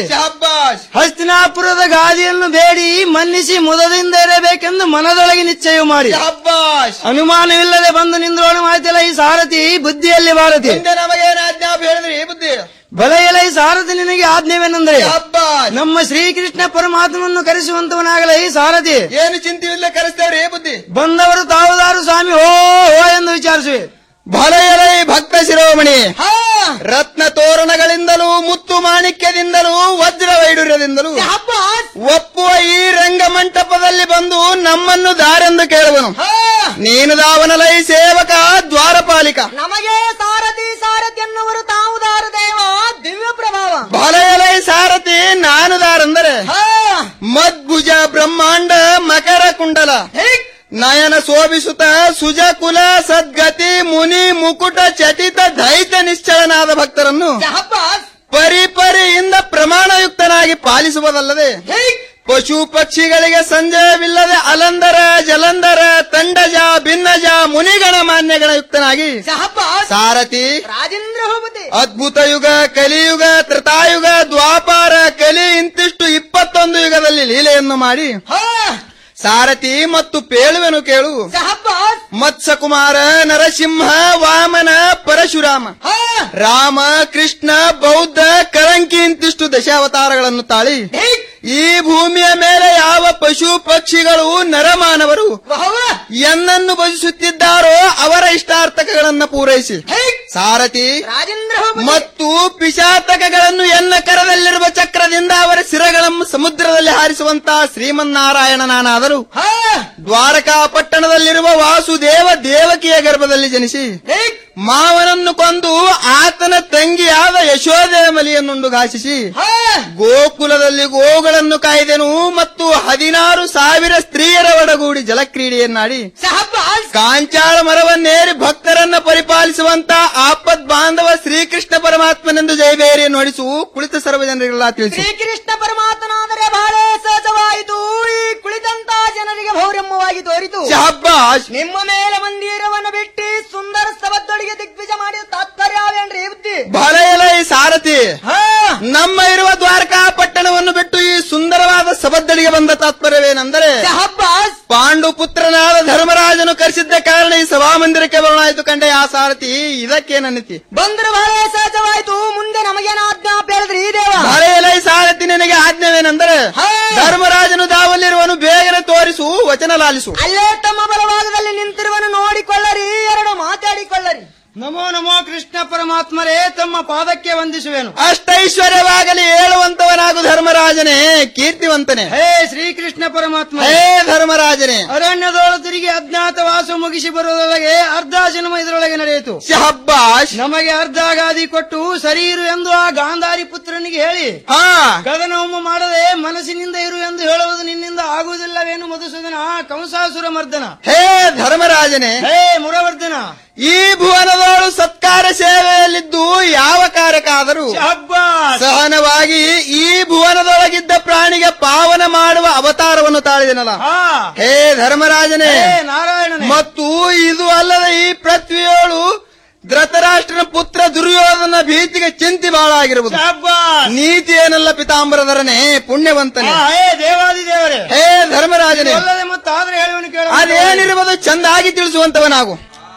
Speaker 17: ಹಸ್ತಿನಾಪುರದ ಗಾದಿಯನ್ನು ಬೇಡಿ ಮನ್ನಿಸಿ ಮುದದಿಂದ ಇರಬೇಕೆಂದು ಮನದೊಳಗೆ ನಿಶ್ಚಯ ಮಾಡಿ ಅನುಮಾನವಿಲ್ಲದೆ ಬಂದು ನಿಂದ್ರೋಣ ಮಾತಿಲ್ಲ ಈ ಸಾರಥಿ ಬುದ್ಧಿಯಲ್ಲಿ ಭಾರತಿ
Speaker 18: ನಮಗೇನು ಆಜ್ಞಾಪ ಹೇಳಿದ್ರಿ ಬುದ್ಧಿ
Speaker 17: ಬಲ ಎಲ ಈ ಸಾರಥಿ ನಿನಗೆ ಆಜ್ಞೆವೇನೆಂದರೆ ನಮ್ಮ ಶ್ರೀಕೃಷ್ಣ ಪರಮಾತ್ಮವನ್ನು ಕರೆಸುವಂತವನಾಗಲ ಈ ಸಾರಥಿ
Speaker 18: ಏನು ಚಿಂತೆಯಿಲ್ಲ ಕರೆಸ್ತೇವ್ರಿ ಬುದ್ಧಿ
Speaker 17: ಬಂದವರು ತಾವುದಾರು ಸ್ವಾಮಿ ಹೋ ಹೋ ಎಂದು ವಿಚಾರಿಸುವೆ
Speaker 18: ಭಲಯಲೈ ಭಕ್ತ ಶಿರೋಮಣಿ ರತ್ನ ತೋರಣಗಳಿಂದಲೂ ಮುತ್ತು ಮಾಣಿಕ್ಯದಿಂದಲೂ ವಜ್ರ ವೈಡೂರ್ಯದಿಂದಲೂ ಒಪ್ಪುವ ಈ ರಂಗ ಮಂಟಪದಲ್ಲಿ ಬಂದು ನಮ್ಮನ್ನು ದಾರೆಂದು ಕೇಳುವನು ನೀನು ದಾವನಲೈ ಸೇವಕ ದ್ವಾರಪಾಲಿಕ
Speaker 19: ನಮಗೆ ಸಾರಥಿ ಸಾರಥಿ ಎನ್ನುವರು ತಾವು ದಾರ ದೇವ ದಿವ್ಯ ಪ್ರಭಾವ
Speaker 18: ಭಲಯಲೈ ಸಾರಥಿ ನಾನು ದಾರಂದರೆ ಮದ್ಭುಜ ಬ್ರಹ್ಮಾಂಡ ಮಕರ ಕುಂಡಲ ನಯನ ಶೋಭಿಸುತ್ತ ಸುಜಕುಲ ಸದ್ಗತಿ ಮುನಿ ಮುಕುಟ ಚಟಿತ ದೈತ್ಯ ನಿಶ್ಚಳನಾದ ಭಕ್ತರನ್ನು ಪರಿಪರಿಯಿಂದ ಪ್ರಮಾಣಯುಕ್ತನಾಗಿ ಪಾಲಿಸುವುದಲ್ಲದೆ ಪಶು ಪಕ್ಷಿಗಳಿಗೆ ಸಂಜಯವಿಲ್ಲದೆ ಅಲಂದರ ಜಲಂದರ ತಂಡಜ ಭಿನ್ನಜ ಮುನಿಗಣ ಮಾನ್ಯಗಣ ಯುಕ್ತನಾಗಿ ಸಾರಥಿ
Speaker 19: ರಾಜೇಂದ್ರ ಭೂಪತಿ
Speaker 18: ಅದ್ಭುತ ಯುಗ ಕಲಿಯುಗ ತ್ರೇತಾಯುಗ ದ್ವಾಪಾರ ಕಲಿ ಇಂತಿಷ್ಟು ಇಪ್ಪತ್ತೊಂದು ಯುಗದಲ್ಲಿ ಲೀಲೆಯನ್ನು ಮಾಡಿ ಸಾರಥಿ ಮತ್ತು ಪೇಳುವೆನು ಕೇಳು ಮತ್ಸ್ಯಕುಮಾರ ನರಸಿಂಹ ವಾಮನ ಪರಶುರಾಮ ರಾಮ ಕೃಷ್ಣ ಬೌದ್ಧ ಕಳಂಕಿ ಇಂತಿಷ್ಟು ದಶಾವತಾರಗಳನ್ನು ತಾಳಿ ಈ ಭೂಮಿಯ ಮೇಲೆ ಯಾವ ಪಶು ಪಕ್ಷಿಗಳು ನರಮಾನವರು ಎನ್ನನ್ನು ಭಜಿಸುತ್ತಿದ್ದಾರೋ ಅವರ ಇಷ್ಟಾರ್ಥಕಗಳನ್ನ ಪೂರೈಸಿ ಸಾರಥಿ ಮತ್ತು ಪಿಶಾತಕಗಳನ್ನು ಎನ್ನ ಕರದಲ್ಲಿರುವ ಚಕ್ರದಿಂದ ಅವರ ಶಿರಗಳನ್ನು ಸಮುದ್ರದಲ್ಲಿ ಹಾರಿಸುವಂತಹ ಶ್ರೀಮನ್ನಾರಾಯಣ ನಾನಾದರೂ ದ್ವಾರಕಾ ಪಟ್ಟಣದಲ್ಲಿರುವ ವಾಸುದೇವ ದೇವಕಿಯ ಗರ್ಭದಲ್ಲಿ ಜನಿಸಿ ಮಾವನನ್ನು ಕೊಂದು ಆತನ ತಂಗಿಯಾದ ಯಶೋದೆಯ ಮಲಿಯನ್ನುಂಡು ಘಾಸಿಸಿ ಗೋಕುಲದಲ್ಲಿ ಗೋಗಳನ್ನು ಕಾಯ್ದೆನು ಮತ್ತು ಹದಿನಾರು ಸಾವಿರ ಸ್ತ್ರೀಯರ ಒಡಗೂಡಿ ಜಲಕ್ರೀಡೆಯನ್ನಾಡಿ ಕಾಂಚಾಳ ಮರವನ್ನೇರಿ ಭಕ್ತರನ್ನ ಪರಿಪಾಲಿಸುವಂತ ಆಪದ್ ಬಾಂಧವ ಶ್ರೀಕೃಷ್ಣ ಪರಮಾತ್ಮನೆಂದು ಜಯಬೇರಿ ನುಡಿಸು ಕುಳಿತ ಸರ್ವ ಜನರಿಗೆಲ್ಲ ತಿಳಿಸಿ
Speaker 19: ಶ್ರೀಕೃಷ್ಣ ಪರಮಾತ್ಮನಾದರೆ ಬಹಳ ಸಹಜವಾಯಿತು ಈ ಕುಳಿತಂತ ಜನರಿಗೆ ಭೌರಮ್ಯವಾಗಿ ತೋರಿತು
Speaker 18: ಶಹಬ್ಬಾಷ್.
Speaker 19: ನಿಮ್ಮ ಮೇಲೆ ಮಂದಿರವನ್ನು ಬಿಟ್ಟು ಸುಂದರ ಸ್ತವದೊಳಗೆ ದಿಗ್ವಿಜಯ ಮಾಡಿದ ತಾತ್ಪರ್ಯವೇನ್ರಿ ಬುದ್ಧಿ
Speaker 18: ಬಲೆಯಲ ಈ ಸಾರಥಿ ನಮ್ಮ ಇರುವ ದ್ವಾರಕಾ ಪಟ್ಟಣವನ್ನು ಬಿಟ್ಟು ಈ ಸುಂದರವಾದ ಸಬದ್ದಳಿಗೆ ಬಂದ ತಾತ್ಪರ್ಯವೇನೆಂದರೆ ಪಾಂಡು ಪುತ್ರನಾದ ಧರ್ಮರಾಜನು ಕರೆಸಿದ್ದ ಕಾರಣ
Speaker 17: ಈ ಸಭಾಮಂದಿರಕ್ಕೆ ಬರೋಣಾಯ್ತು ಕಂಡೆ ಆ ಸಾರಥಿ ಇದಕ್ಕೇನನ್ನಿತಿ
Speaker 19: ಬಂದ್ರೆ ಬಹಳ ಸಹಜವಾಯ್ತು ಮುಂದೆ ನಮಗೇನ ಆಜ್ಞಾಪ ಹೇಳಿದ್ರಿ ದೇವ
Speaker 17: ಬರೆಯಲೈ ಸಾರಥಿ ನಿನಗೆ ಆಜ್ಞವೇನೆಂದರೆ ಧರ್ಮರಾಜನು ದಾವಲ್ಲಿರುವನು ಬೇಗನೆ ತೋರಿಸು ವಚನ ಲಾಲಿಸು
Speaker 19: ಅಲ್ಲೇ ತಮ್ಮ ಬಲಭಾಗದಲ್ಲಿ ನಿಂತಿರುವನು ನೋಡಿಕೊಳ್ಳರಿ ಎರಡು ಮಾತಾಡಿಕೊಳ್ಳರಿ
Speaker 17: ನಮೋ ನಮೋ ಕೃಷ್ಣ ಪರಮಾತ್ಮರೇ ತಮ್ಮ ಪಾದಕ್ಕೆ ವಂದಿಸುವೆನು ಅಷ್ಟೈಶ್ವರ್ಯವಾಗಲಿ ಹೇಳುವಂತವನಾಗು ಧರ್ಮರಾಜನೇ ಕೀರ್ತಿವಂತನೇ ಹೇ ಶ್ರೀಕೃಷ್ಣ ಪರಮಾತ್ಮ ಹೇ ಧರ್ಮರಾಜನೇ ಅರಣ್ಯದೊಳ ತಿರುಗಿ ಅಜ್ಞಾತ ವಾಸ ಮುಗಿಸಿ ಬರುವುದರೊಳಗೆ ಅರ್ಧ ಜನ್ಮ ಇದರೊಳಗೆ ನಡೆಯಿತು ಶಹಬ್ಬಾಷ್ ನಮಗೆ ಅರ್ಧ ಗಾದಿ ಕೊಟ್ಟು ಸರಿಯಿರು ಎಂದು ಆ ಗಾಂಧಾರಿ ಪುತ್ರನಿಗೆ ಹೇಳಿ ಗಗನವೊಮ್ಮೆ ಮಾಡದೆ ಮನಸ್ಸಿನಿಂದ ಇರು ಎಂದು ಹೇಳುವುದು ನಿನ್ನಿಂದ ಆಗುವುದಿಲ್ಲವೇನು ಮಧುಸೂದನ ಕಂಸಾಸುರ ಮರ್ದನ ಹೇ ಧರ್ಮರಾಜನೇ ಹೇ ಮುರವರ್ಧನ ಈ ಭುವನದೋಳು ಸತ್ಕಾರ ಸೇವೆಯಲ್ಲಿದ್ದು ಯಾವ ಕಾರ್ಯಕ್ಕಾದರೂ ಸಹನವಾಗಿ ಈ ಭುವನದೊಳಗಿದ್ದ ಪ್ರಾಣಿಗೆ ಪಾವನ ಮಾಡುವ ಅವತಾರವನ್ನು ತಾಳಿದನಲ್ಲ ಹೇ ಧರ್ಮರಾಜನೇ ನಾರಾಯಣ ಮತ್ತು ಇದು ಅಲ್ಲದೆ ಈ ಪೃಥ್ವಿಯೋಳು ಧೃತರಾಷ್ಟ್ರನ ಪುತ್ರ ದುರ್ಯೋಧನ ಭೀತಿಗೆ ಚಿಂತೆ ಬಹಳ ಆಗಿರುವುದು ನೀತಿ ಏನಲ್ಲ ಪಿತಾಂಬರಧರನೇ ಪುಣ್ಯವಂತನೇ ದೇವಾದಿ ದೇವರೇ ಹೇ ಧರ್ಮರಾಜನೇ ಮತ್ತಾದ್ರೆ ಹೇಳುವನು ಕೇಳ ಅದೇನಿರುವುದು ಚಂದಾಗಿ ತಿಳಿಸುವಂತವನಾಗು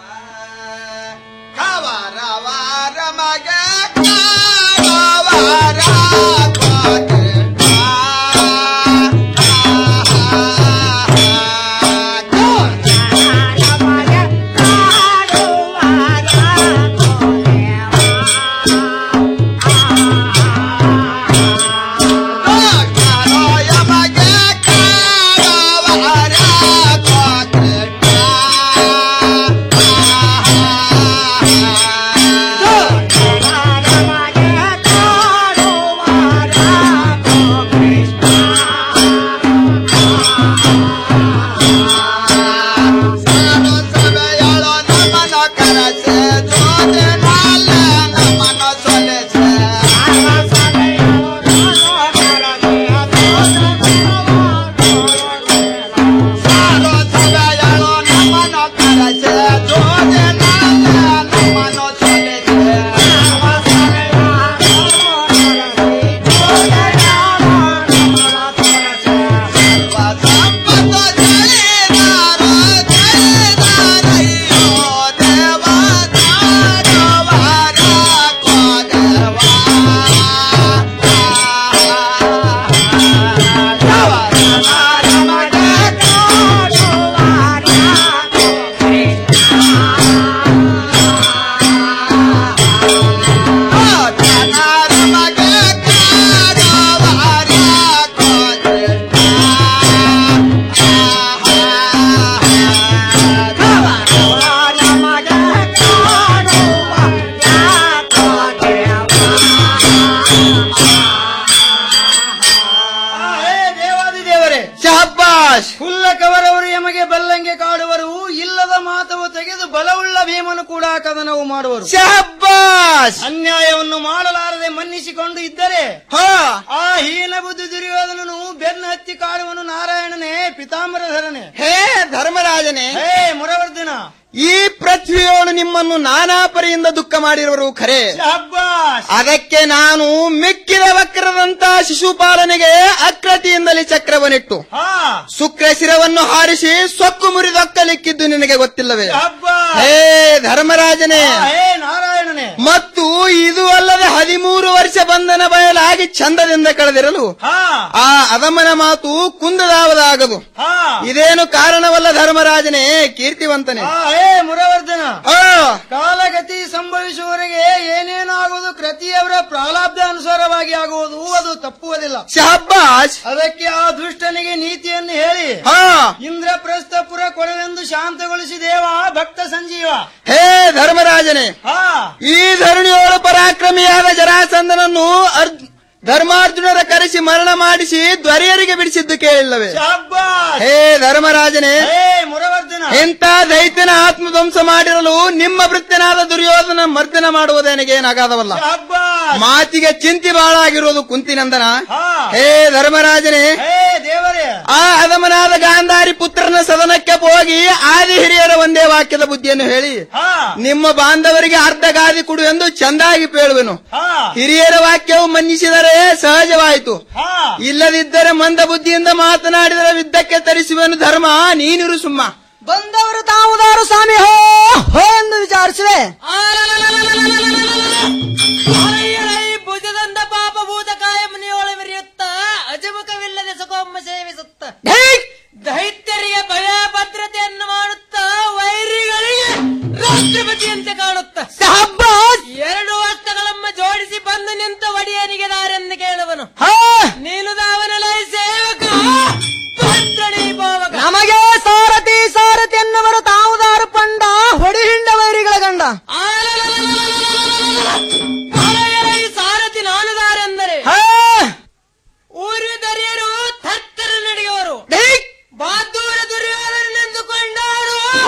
Speaker 17: ಶಹಬ್ಬಾಷ್ ಹುಲ್ಲಕವರವರು ಯಮಗೆ ಬಲ್ಲಂಗೆ ಕಾಡುವರು ಇಲ್ಲದ ಮಾತವು ತೆಗೆದು ಬಲವುಳ್ಳ ಭೀಮನು ಕೂಡ ಕದನವು ಮಾಡುವರು ಶಹಬ್ಬಾಷ್ ಅನ್ಯಾಯವನ್ನು ಮಾಡಲಾರದೆ ಮನ್ನಿಸಿಕೊಂಡು ಇದ್ದರೆ ಆ ಹೀನ ಬುದ್ಧಿ ದುರ್ಯೋಧನನು ಬೆನ್ನು ಹತ್ತಿ ಕಾಡುವನು ನಾರಾಯಣನೇ ಪಿತಾಂಬರಧರನೇ ಹೇ ಧರ್ಮರಾಜನೇ ಹೇ ಮುರವರ್ಧನ ಈ ಪೃಥ್ವಿಯೋಳು ನಿಮ್ಮನ್ನು ನಾನಾ ಪರಿಯಿಂದ ದುಃಖ ಮಾಡಿರುವರು ಖರೆ ಅದಕ್ಕೆ ನಾನು ಮಿಕ್ಕಿದ ವಕ್ರದಂತ ಶಿಶುಪಾಲನೆಗೆ ಅಕ್ರತಿಯಿಂದಲೇ ಚಕ್ರವನ್ನಿಟ್ಟು ಶುಕ್ರ ಶಿರವನ್ನು ಹಾರಿಸಿ ಸೊಕ್ಕು ಮುರಿದೊಕ್ಕಲಿಕ್ಕಿದ್ದು ನಿನಗೆ ಗೊತ್ತಿಲ್ಲವೇ ಹೇ ಧರ್ಮರಾಜನೇ ನಾರಾಯಣನೇ ಮತ್ತು ಇದು ಅಲ್ಲದೆ ಹದಿಮೂರು ವರ್ಷ ಬಂಧನ ಬಯಲಾಗಿ ಚಂದದಿಂದ ಕಳೆದಿರಲು ಆ ಅದಮನ ಮಾತು ಕುಂದದಾವದಾಗದು ಇದೇನು ಕಾರಣವಲ್ಲ ಧರ್ಮರಾಜನೇ ಕೀರ್ತಿವಂತನೇ ಮುರವರ್ಧನ ಕಾಲಗತಿ ಸಂಭವಿಸುವವರೆಗೆ ಏನೇನಾಗುವುದು ಕೃತಿಯವರ ಪ್ರಾಲಾಬ್ಧ ಅನುಸಾರವಾಗಿ ಆಗುವುದು ಅದು ತಪ್ಪುವುದಿಲ್ಲ ಶಹಬ್ಬಾಷ್ ಅದಕ್ಕೆ ಆ ದುಷ್ಟನಿಗೆ ನೀತಿಯನ್ನು ಹೇಳಿ ಇಂದ್ರಪ್ರಸ್ಥಪುರ ಕೊಡವೆಂದು ಶಾಂತಗೊಳಿಸಿ ದೇವ ಭಕ್ತ ಸಂಜೀವ ಹೇ ಧರ್ಮರಾಜನೇ ಈ ಧರಣಿಯೋಳು ಪರಾಕ್ರಮಿಯಾದ ಜರಾಸಂದನನ್ನು ಅರ್ಜ್- ಧರ್ಮಾರ್ಜುನರ ಕರೆಸಿ ಮರಣ ಮಾಡಿಸಿ ದ್ವರಿಯರಿಗೆ ಬಿಡಿಸಿದ್ದು ಕೇಳಿಲ್ಲವೇ ಹೇ ಧರ್ಮರಾಜನೇ ಇಂಥ ದೈತ್ಯನ ಆತ್ಮಧ್ವಂಸ ಮಾಡಿರಲು ನಿಮ್ಮ ವೃತ್ತನಾದ ದುರ್ಯೋಧನ ಮರ್ದನ ಮಾಡುವುದೇನಿಗೆ ಏನಾಗದವಲ್ಲ ಮಾತಿಗೆ ಚಿಂತಿ ಬಹಳ ಆಗಿರುವುದು ಕುಂತಿನಂದನ ಹೇ ಧರ್ಮರಾಜನೇ ಆ ಅಧಮನಾದ ಗಾಂಧಾರಿ ಪುತ್ರನ ಸದನಕ್ಕೆ ಹೋಗಿ ಆದಿ ಹಿರಿಯರ ಒಂದೇ ವಾಕ್ಯದ ಬುದ್ಧಿಯನ್ನು ಹೇಳಿ ನಿಮ್ಮ ಬಾಂಧವರಿಗೆ ಅರ್ಧ ಗಾದಿ ಕೊಡು ಎಂದು ಚಂದಾಗಿ ಪೇಳುವೆನು ಹಿರಿಯರ ವಾಕ್ಯವು ಮನ್ನಿಸಿದರೆ ಸಹಜವಾಯಿತು ಇಲ್ಲದಿದ್ದರೆ ಮಂದ ಬುದ್ಧಿಯಿಂದ ಮಾತನಾಡಿದರೆ ವಿದ್ದಕ್ಕೆ ತರಿಸುವೆನು ಧರ್ಮ ನೀನಿರು ಸುಮ್ಮ
Speaker 19: ಬಂದವರು ತಾವುದಾರು ಸ್ವಾಮಿ ಹೋ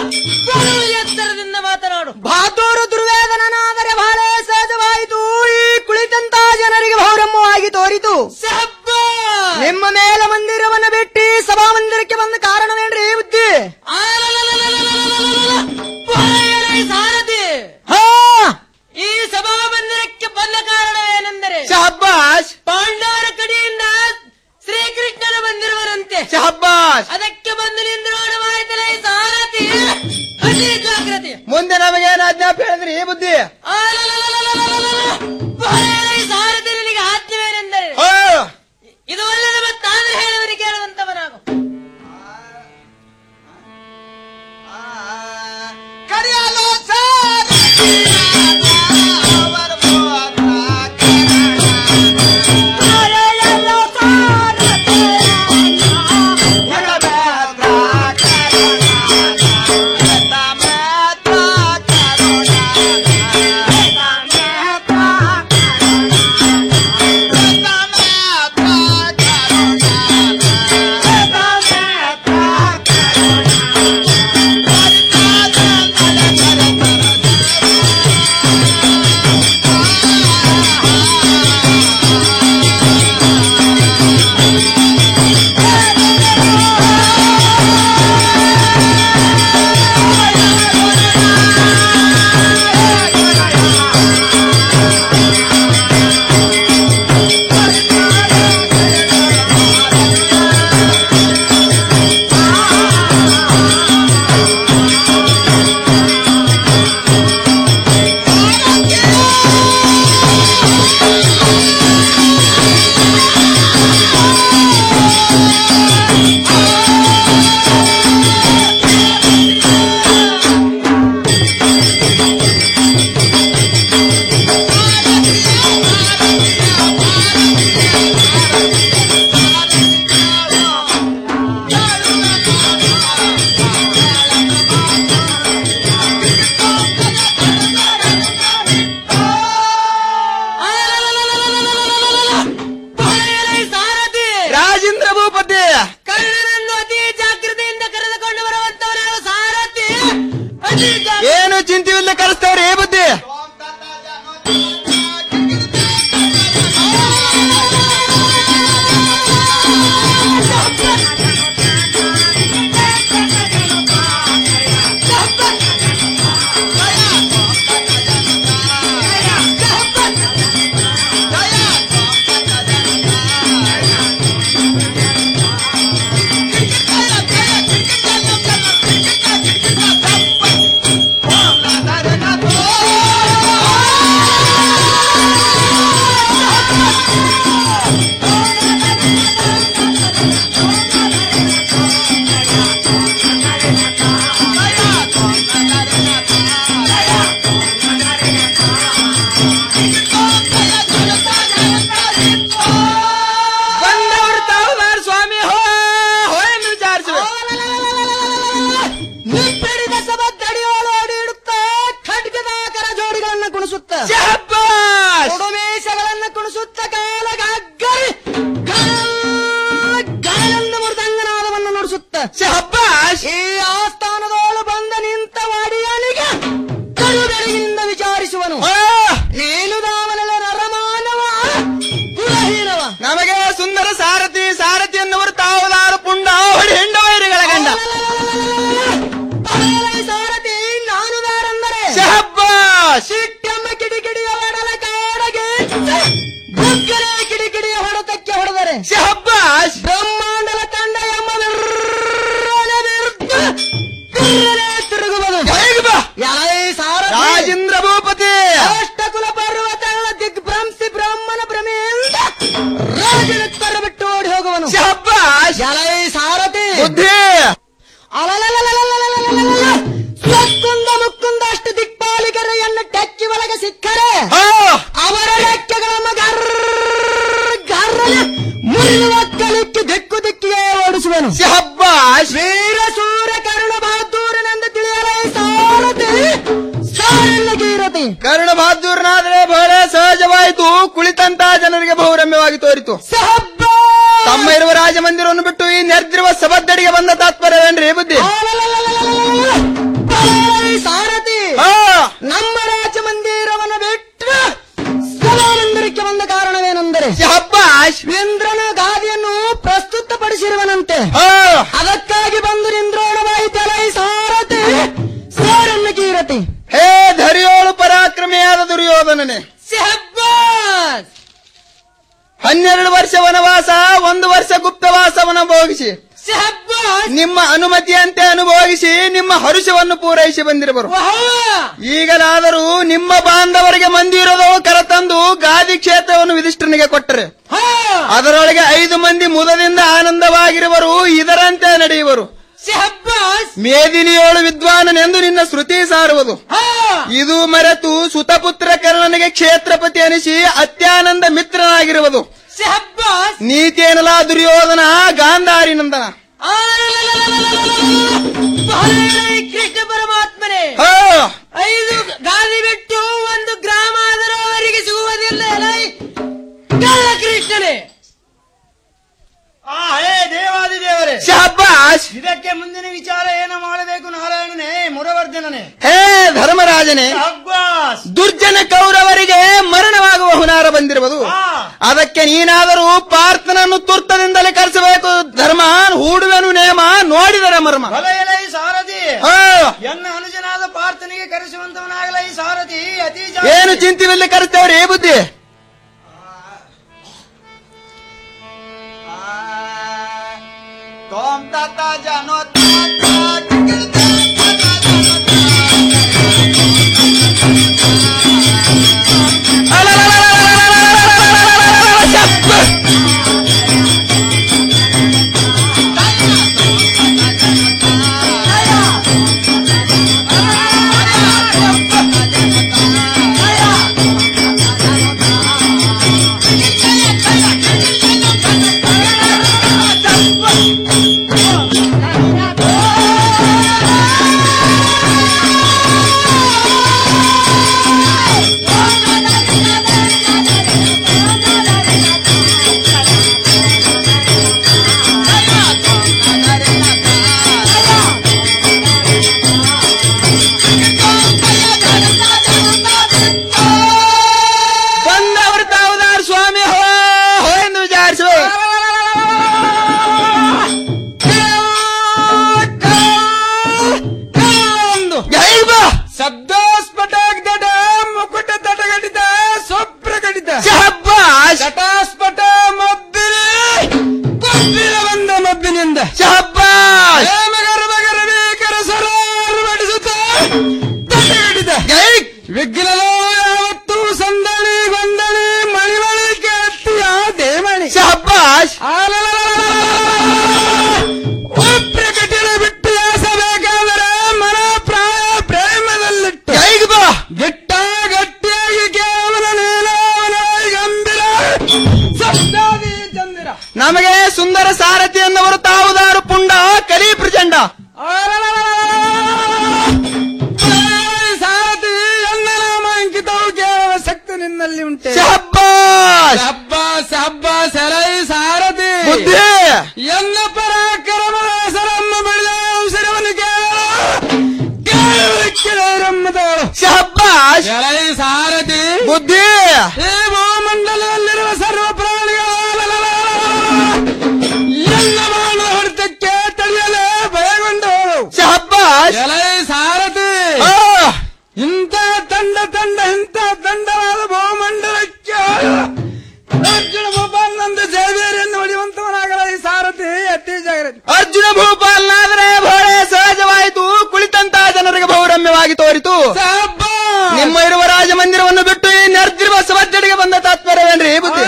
Speaker 19: ಬಲು ಎತ್ತರದಿಂದ ಮಾತನಾಡು ಬಹಾದೂರು ದುರ್ವೇದನಾದರೆ ಬಹಳ ಸಹಜವಾಯಿತು ಈ ಕುಳಿತಂತ ಜನರಿಗೆ ಬಹುರಮ್ಮವಾಗಿ ತೋರಿತು ನಿಮ್ಮ ಮೇಲ ಮಂದಿರವನ್ನು ಬಿಟ್ಟು ಸಭಾ ಮಂದಿರಕ್ಕೆ ಬಂದ ಕಾರಣವೇನ್ರಿ ಬುದ್ಧಿ ಸಾರಥಿ ಈ ಸಭಾ ಮಂದಿರಕ್ಕೆ ಬಂದ ಕಾರಣ ಏನೆಂದರೆ ಶಹಬ್ಬಾಸ್ ಪಾಂಡವರ ಕಡೆಯಿಂದ ಶ್ರೀಕೃಷ್ಣನ ಮಂದಿರವರಂತೆ ಶಹಬ್ಬಾಸ್ ಅದಕ್ಕೆ ಬಂದು ನಿಂದು ನೋಡವಾಯ್ತಲ್ಲ ಈ ಸಾರಥಿ ಅತಿ ಜಾಗ್ರತೆ ಮುಂದೆ ನಮಗೇನು ಆಜ್ಞಾಪ ಹೇಳಿದ್ರಿ ಈ ಬುದ್ಧಿ ಈ ಸಾರಥಿ ನಿನಗೆ ಆಜ್ಞವೇನೆಂದರೆ ಇದು ಒಳ್ಳೆಯದು ಮತ್ತಾದ್ರೆ ಹೇಳುವರಿಗೆ ಕೇಳುವಂತವನಾಗು ಕಡಿಯಲು ರಾಜೇಂದ್ರ ಭೂಪತಿ ಕರ್ಣನನ್ನು ಅತಿ ಜಾಗೃತಿಯಿಂದ ಕರೆದುಕೊಂಡು ಬರುವಂತವನಾಗ ಸಾರಥಿ ಏನು ಚಿಂತೆಯಿಲ್ಲ ಕರೆಸ್ತವ್ರೆ ಬುದ್ಧಿ ಬಂದವರು ತಾವುದಾರ ಸ್ವಾಮಿ ಹೋ ಹೋ ಎಂದು ವಿಚಾರಿಸುವೆ ನಿಪ್ಪಿಡಿದ ಸಭದ್ದಡಿಯೋಳು ಅಡಿಯಿಡುತ್ತಾ ಖಡ್ಗದ ಕರ ಜೋಡಿಗಳನ್ನು ಕುಣಿಸುತ್ತ ಉಡುಮೇಷಗಳನ್ನು ಕುಣಿಸುತ್ತ ಕಾಲ ಗಗ್ಗರಿ ಗಾಯಂದ ಮೃದಂಗನಾದವನ್ನು ನುಡಿಸುತ್ತ ಈ ಆಸ್ಥಾನದೋಳು ಬಂದ ನಿಂತ ವಾಡಿಯನಿಗೆ ಕರುಬೆಳಗಿನಿಂದ ವಿಚಾರಿಸುವನು ನೀನು ದಾವನೆಲ್ಲ ನರಮಾನವ ಕುಲಹೀನವ ನಮಗೆ ಸುಂದರ ಸಾರಥಿ ಸಾರಥಿ ಎನ್ನುವರು ತಾವುದಾರು ಪುಂಡ ಹೊಡಿ ಹೆಂಡ ವೈರಿಗಳ ಗಂಡ ಸಾರಥಿ ನಾನು ದಾರಂದರೆ ಸಿಟ್ಟೆಮ್ಮ ಕಿಡಿಕಿಡಿಯ ಒಡಲ ಕಾಡಗೆ ಬುಗ್ಗರೆ ಕಿಡಿಕಿಡಿಯ ಹೊಡೆತಕ್ಕೆ ಹೊಡೆದರೆ ಬ್ರಹ್ಮಾಂಡಲ ತಂಡ ಎಂಬ ವಿರ್ರನೆ ವಿರುದ್ಧ ಬಿರ್ರನೆ ತಿರುಗುವುದು ರಾಜೇಂದ್ರ ಭೂಪತಿ ಅಷ್ಟಕುಲ ಪರ್ವತಗಳ ದಿಗ್ಭ್ರಂಸಿ ಬ್ರಹ್ಮನ ಭ್ರಮೆಯಿಂದ ರಾಜನ ತರ ಬಿಟ್ಟು ಓಡಿ ಹೋಗುವನು ಎಲೈ ಸಾರಥಿ ಬುದ್ಧಿ ಸಕ್ಕುಂದ ಮುಕ್ಕುಂದ ಅಷ್ಟು ದಿಕ್ಪಾಲಿಗರೆಯನ್ನು ಟೆಕ್ಕಿ ಒಳಗೆ ಸಿಕ್ಕರೆ ಅವರ ರೆಕ್ಕೆಗಳನ್ನು ಗರ್ರ ಗರ್ರನೆ ಮುರಿಯುವ ಕಲಿಕ್ಕೆ ದಿಕ್ಕು ದಿಕ್ಕಿಗೆ ಓಡಿಸುವನು ವೀರ ಸೂರ ಕರ್ಣ ಬಹದ್ದೂರನೆಂದು ತಿಳಿಯಲೇ ಸಾರಥಿ ಸಾರಲ್ಲಗೀರತಿ ಕರ್ಣ ಬಹದ್ದೂರನಾದರೆ ಬಹಳ ಸಹಜವಾಯಿತು ಕುಳಿತಂತ ಜನರಿಗೆ ಬಹುರಮ್ಯವಾಗಿ ತೋರಿತು ತಮ್ಮ ಇರುವ ರಾಜಮಂದಿರವನ್ನು ಬಿಟ್ಟು ಈ ನೆರೆದಿರುವ ಸಭದ್ದಡಿಗೆ ಬಂದ ತಾತ್ಪರ್ಯವೇನ್ರಿ ಬುದ್ಧಿ
Speaker 17: ಇಂದ್ರನ ಗಾದಿಯನ್ನು ಪ್ರಸ್ತುತಪಡಿಸಿರುವನಂತೆ ಅದಕ್ಕಾಗಿ ಬಂದು ನಿಂದ್ರೋಣವಾಯಿತಲ ಈ ಸಾರಥಿ ಸಾರನ್ನು ಕೀರತಿ
Speaker 18: ಹೇ ಧರಿಯೋಳು ಪರಾಕ್ರಮಿಯಾದ ದುರ್ಯೋಧನನೇ ಹನ್ನೆರಡು ವರ್ಷ ವನವಾಸ ಒಂದು ವರ್ಷ ಗುಪ್ತವಾಸವನ್ನ ಭೋಗಿಸಿ ನಿಮ್ಮ ಅನುಮತಿಯಂತೆ ಅನುಭೋಗಿಸಿ ನಿಮ್ಮ ಹರುಷವನ್ನು ಪೂರೈಸಿ ಬಂದಿರುವರು ಈಗಲಾದರೂ ನಿಮ್ಮ ಬಾಂಧವರಿಗೆ ಮಂದಿರೋದು ಕರೆತಂದು ಗಾದಿ ಕ್ಷೇತ್ರವನ್ನು ವಿಧಿಷ್ಠನಿಗೆ ಕೊಟ್ಟರೆ ಅದರೊಳಗೆ ಐದು ಮಂದಿ ಮುದದಿಂದ ಆನಂದವಾಗಿರುವರು ಇದರಂತೆ ನಡೆಯುವರು ಮೇದಿನಿಯೋಳು ವಿದ್ವಾನನೆಂದು ನಿನ್ನ ಶ್ರುತಿ ಸಾರುವುದು ಇದು ಮರೆತು ಸುತಪುತ್ರ ಕರ್ಣನಿಗೆ ಕ್ಷೇತ್ರಪತಿ ಅನಿಸಿ ಅತ್ಯಾನಂದ ಮಿತ್ರನಾಗಿರುವುದು ನೀತೇನಲ ದುರ್ಯೋಧನ ಗಾಂಧಾರಿ ನಂದನ
Speaker 19: ಕೃಷ್ಣ ಪರಮಾತ್ಮನೇ
Speaker 18: ಹೋ.
Speaker 19: ಐದು ಗಾದಿ ಬಿಟ್ಟು ಒಂದು ಗ್ರಾಮ ಆದರೂ ಅವರಿಗೆ ಸಿಗುವುದಿಲ್ಲ ಎಲೈ ಕಳ್ಳ ಕೃಷ್ಣನೇ
Speaker 17: ಆ ಹೇ ದೇವಾದಿ ದೇವರೇ
Speaker 18: ಶಹಬ್ಬಾಷ್
Speaker 17: ಇದಕ್ಕೆ ಮುಂದಿನ ವಿಚಾರ ಏನು ಮಾಡಬೇಕು ನಾರಾಯಣನೇ ಮುರವರ್ಧನನೇ
Speaker 18: ಹೇ ಧರ್ಮರಾಜನೇ
Speaker 17: ಅಬ್ಬಾಸ್
Speaker 18: ದುರ್ಜನ ಕೌರವರಿಗೆ ಮರಣವಾಗುವ ಹುನಾರ ಬಂದಿರುವುದು ಅದಕ್ಕೆ ನೀನಾದರೂ ಪಾರ್ಥನನ್ನು ತುರ್ತದಿಂದಲೇ ಕರೆಸಬೇಕು ಧರ್ಮ ಹೂಡುವೆನು ನೇಮ ನೋಡಿದರ ಮರ್ಮ
Speaker 17: ಬಲ ಎಲೈ ಸಾರಥಿ
Speaker 18: ಹೋ.
Speaker 17: ಎನ್ನ ಅನುಜನಾದ ಪಾರ್ಥನಿಗೆ ಕರೆಸುವಂತವನಾಗಲ ಈ ಸಾರಥಿ ಅತಿ
Speaker 18: ಏನು ಚಿಂತಿನಲ್ಲಿ ಕರೆಸ್ತೇವ್ರಿ ಬುದ್ಧಿ
Speaker 17: ಕೋಂ ತಾತ ಜಾನೋ
Speaker 18: ಬಂದವರು ತಾವುದಾರ್ ಸ್ವಾಮಿ ಹೋ ಹೋ ಎಂದು ವಿಚಾರಿಸುವ
Speaker 17: ಒಂದು ಶಬ್ದೋಸ್ಫಟ ಗಡ ಮುಕುಟ ತಟಗಡಿತ ಸ್ವಪ್ರಕಟಿತ
Speaker 18: ಶಹಬ್ಬಾಷ್
Speaker 17: ಘಟಾಸ್ಫಟ ಮಬ್ಬಿಲಿ ಕೊಬ್ಬಿಲ ಬಂದ ಮಬ್ಬಿನಿಂದ
Speaker 18: ಶಹಬ್ಬಾಷ್
Speaker 17: ಮಗರ ಮಗರ ಬೇಕರ ಸರಾರು ಬಡಿಸುತ್ತ ತಟಗಡಿತ ವಿಘ್ನಲೋ ಯಾವತ್ತು ಸಂದಣಿ ಗೊಂದಣಿ ಮಣಿಮಣಿ ಕೇಳ್ತೀಯ ದೇಮಣಿ
Speaker 18: ಶಹಬ್ಬಾಷ್
Speaker 17: ಪ್ರಕಟಣೆ ಬಿಟ್ಟು ಯಾಸಬೇಕಾದರೆ ಮನ ಪ್ರಾಯ ಪ್ರೇಮದಲ್ಲಿಟ್ಟು ಗಿಟ್ಟ ಗಟ್ಟಿಯಾಗಿ ಕೇವಲ ನೀಲವನ ಗಂಭೀರ ಸಪ್ತಾದಿ ಚಂದಿರ
Speaker 18: ನಮಗೆ ಸುಂದರ ಸಾರಥಿ ಎನ್ನುವರು ತಾವುದಾರು ಪುಂಡ ಕಲಿ ಪ್ರಚಂಡ
Speaker 17: ಸಾರಥಿ ಎನ್ನ ನಾಮ ಅಂಕಿತವು ಕೇವಲ ಶಕ್ತಿ ನಿನ್ನಲ್ಲಿ ಉಂಟೆ
Speaker 18: ಶಹಬ್ಬಾಷ್
Speaker 17: ಹಬ್ಬ ಸಬ್ಬ ಸೆರೈ ಸಾರಥಿ
Speaker 18: ಬುದ್ಧಿ
Speaker 17: ಎನ್ನ ಪರಾಕ್ರಮ ಸರಮ್ಮ ಬೆಳೆದ ಔಷಧವನ್ನು ಕೇಳಮ್ಮದವಳು
Speaker 18: ಶಹಬ್ಬಾಷ್
Speaker 17: ಎಲೈ ಸಾರಥಿ
Speaker 18: ಬುದ್ಧಿ
Speaker 17: ಈ ಭೂಮಂಡಲದಲ್ಲಿರುವ ಸರ್ವ ಪ್ರಾಣಿಗಳ ಎಲ್ಲ ಮಾನವ ಹೊಡೆತಕ್ಕೆ ತಡೆಯಲೇ ಭಯಗೊಂಡವಳು
Speaker 18: ಶಹಬ್ಬಾಷ್
Speaker 17: ಎಲೈ ಸಾರಥಿ
Speaker 18: ಆ,
Speaker 17: ಇಂಥ ತಂಡ ತಂಡ ಇಂಥ ತಂಡವಾದ ಭೂಮಂಡಲಕ್ಕೆ ಅರ್ಜುನ ಭೂಪಾಲನಂದ ಜಯಬೇರಿಯನ್ನು ಹೊಡೆಯುವಂತವನಾಗಲ ಈ ಸಾರಥಿ ಅತಿ ಜಾಗ್ರತೆ
Speaker 18: ಅರ್ಜುನ ಭೂಪಾಲನಾದರೆ ಭೋಳೆ ಸಹಜವಾಯಿತು ಕುಳಿತಂತಹ ಜನರಿಗೆ ಬಹುರಮ್ಯವಾಗಿ ತೋರಿತು ನಿಮ್ಮ ಇರುವ ರಾಜಮಂದಿರವನ್ನು ಬಿಟ್ಟು ಈ ನಿರ್ದಿರುವ ಸವಜ್ಜಡಿಗೆ ಬಂದ ತಾತ್ಪರ್ಯವೇನ್ರಿ ಬುದ್ಧಿ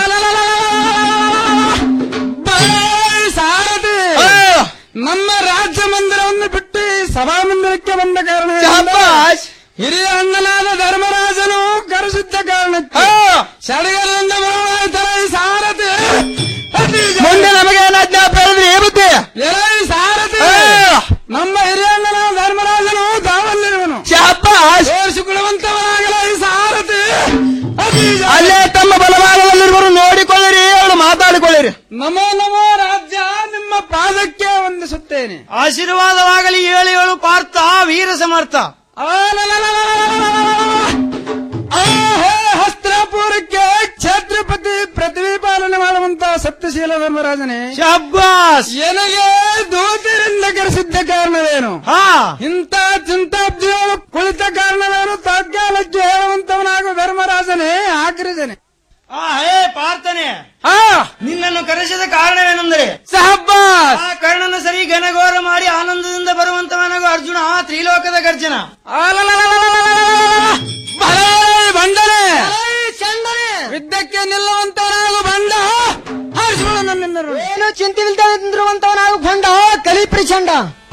Speaker 17: ಸಾರಥಿ
Speaker 18: ಆ,
Speaker 17: ನಮ್ಮ ರಾಜ್ಯ ಮಂದಿರವನ್ನು ಬಿಟ್ಟು ಈ ಸಭಾ ಮಂದಿರಕ್ಕೆ ಬಂದ ಕಾರಣ
Speaker 18: ಶಹಬ್ಬಾಷ್
Speaker 17: ಹಿರಿಯ ಅಣ್ಣನಾದ ಧರ್ಮರಾಜನು ಕರೆಸಿದ್ದ ಕಾರಣಕ್ಕೆ
Speaker 18: ಆ,
Speaker 17: ಸಡಗರದಿಂದ ಬರುವಾಯ್ತಲ ಈ ಸಾರಥಿ ಅತಿ ಜಾ-
Speaker 18: ಮುಂದೆ ನಮಗೆ ಏನಾಜ್ಞಾಪ ಹೇಳಿದ್ರಿ ಬುದ್ಧಿ
Speaker 17: ಎಲೈ ಸಾರಥಿ
Speaker 18: ಆ,
Speaker 17: ನಮ್ಮ ಹಿರಿಯ ಅಣ್ಣನಾದ ಧರ್ಮರಾಜನು ತಾವಲ್ಲಿರುವನು
Speaker 18: ಶಹಬ್ಬಾಷ್
Speaker 17: ತೋರಿಸಿಕೊಳ್ಳುವಂತವನಾಗಲ ಈ ಸಾರಥಿ ಅತಿ ಜಾ-
Speaker 18: ಅಲ್ಲೇ ತಮ್ಮ ಬಲಭಾಗದಲ್ಲಿರುವರು ನೋಡಿಕೊಳ್ಳಿರಿ ಅವಳು ಮಾತಾಡಿಕೊಳ್ಳಿರಿ
Speaker 17: ನಮೋ ನಮೋ ರಾಜ್ಯ ನಿಮ್ಮ ಪಾದಕ್ಕೆ ವಂದಿಸುತ್ತೇನೆ ಆಶೀರ್ವಾದವಾಗಲಿ ಏಳು ಏಳು ಪಾರ್ಥ ವೀರ ಸಮರ್ಥ ಹಸ್ತ್ರಾಪುರಕ್ಕೆ ಛತ್ರಪತಿ ಪೃಥ್ವಿ ಪಾಲನೆ ಮಾಡುವಂತಹ ಭಕ್ತಶೀಲ ಧರ್ಮರಾಜನೇ ಶಬ್ಬಾಸ್ ಎನಗೆ ದೂತರಿಂದ ಕರೆಸಿದ್ದ ಕಾರಣವೇನು ಹಾ ಇಂಥ ಚಿಂತಾಬ್ದಿಗಳು ಕುಳಿತ ಕಾರಣವೇನು ತತ್ಕಾಲಕ್ಕೆ ಹೇಳುವಂತವನಾಗು ಧರ್ಮರಾಜನೇ ಆಗ್ರಜನೆ
Speaker 18: ಆ ಹೇ ಪಾರ್ಥನೆ ನಿನ್ನನ್ನು ಕರೆಸಿದ ಕಾರಣವೇನೆಂದರೆ
Speaker 17: ಸಹಬ್ಬಾಸ್
Speaker 18: ಆ ಕರ್ಣನ ಸರಿ ಘನಘೋರ ಮಾಡಿ ಆನಂದದಿಂದ ಬರುವಂತವನಾಗು ಅರ್ಜುನ ಆ ತ್ರಿಲೋಕದ ಗರ್ಜನ
Speaker 17: ಬಂಡನೆ ಯುದ್ಧಕ್ಕೆ ನಿಲ್ಲುವಂತವನಾಗು ಬಂಡ ಹಾರಿಸಿಕೊಳ್ಳ ನನ್ನೆಲ್ಲರೂ
Speaker 19: ಏನು ಚಿಂತೆ ನಿಲ್ತಿರುವಂತವನಾಗು ಭಂಡ ಕಲಿ ಪ್ರಚಂಡ